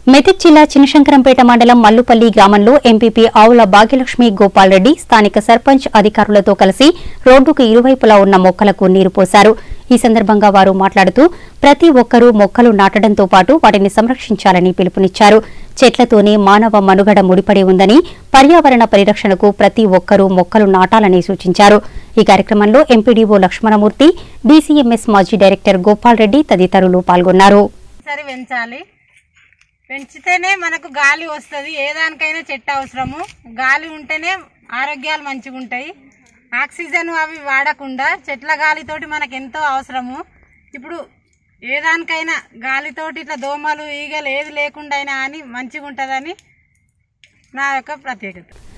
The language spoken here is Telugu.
మెదక్ జిల్లా చినశంకరంపేట మండలం మల్లుపల్లి గ్రామంలో ఎంపీపీ ఆవుల భాగ్యలక్ష్మి గోపాల్ రెడ్డి స్థానిక సర్పంచ్ అధికారులతో కలిసి రోడ్డుకు ఇరువైపులా ఉన్న మొక్కలకు నీరు పోశారు ఈ సందర్భంగా వారు మాట్లాడుతూ ప్రతి ఒక్కరూ మొక్కలు నాటడంతో పాటు వాటిని సంరక్షించాలని పిలుపునిచ్చారు చెట్లతోనే మానవ మనుగడ ముడిపడి ఉందని పర్యావరణ పరిరక్షణకు ప్రతి ఒక్కరూ మొక్కలు నాటాలని సూచించారు ఈ కార్యక్రమంలో ఎంపీడీఓ లక్ష్మణమూర్తి డీసీఎంఎస్ మాజీ డైరెక్టర్ గోపాల్ రెడ్డి తదితరులు పాల్గొన్నారు సరి పెంచాలి పెంచితేనే మనకు గాలి వస్తుంది ఏ దానికైనా చెట్టు అవసరము గాలి ఉంటేనే ఆరోగ్యాలు మంచిగా ఉంటాయి ఆక్సిజన్ అవి వాడకుండా చెట్ల గాలితోటి మనకు ఎంతో అవసరము ఇప్పుడు ఏ దానికైనా గాలితోటి ఇట్లా దోమలు ఈగలు ఏది లేకుండా అయినా అని మంచిగా ఉంటుందని నా యొక్క ప్రత్యేకత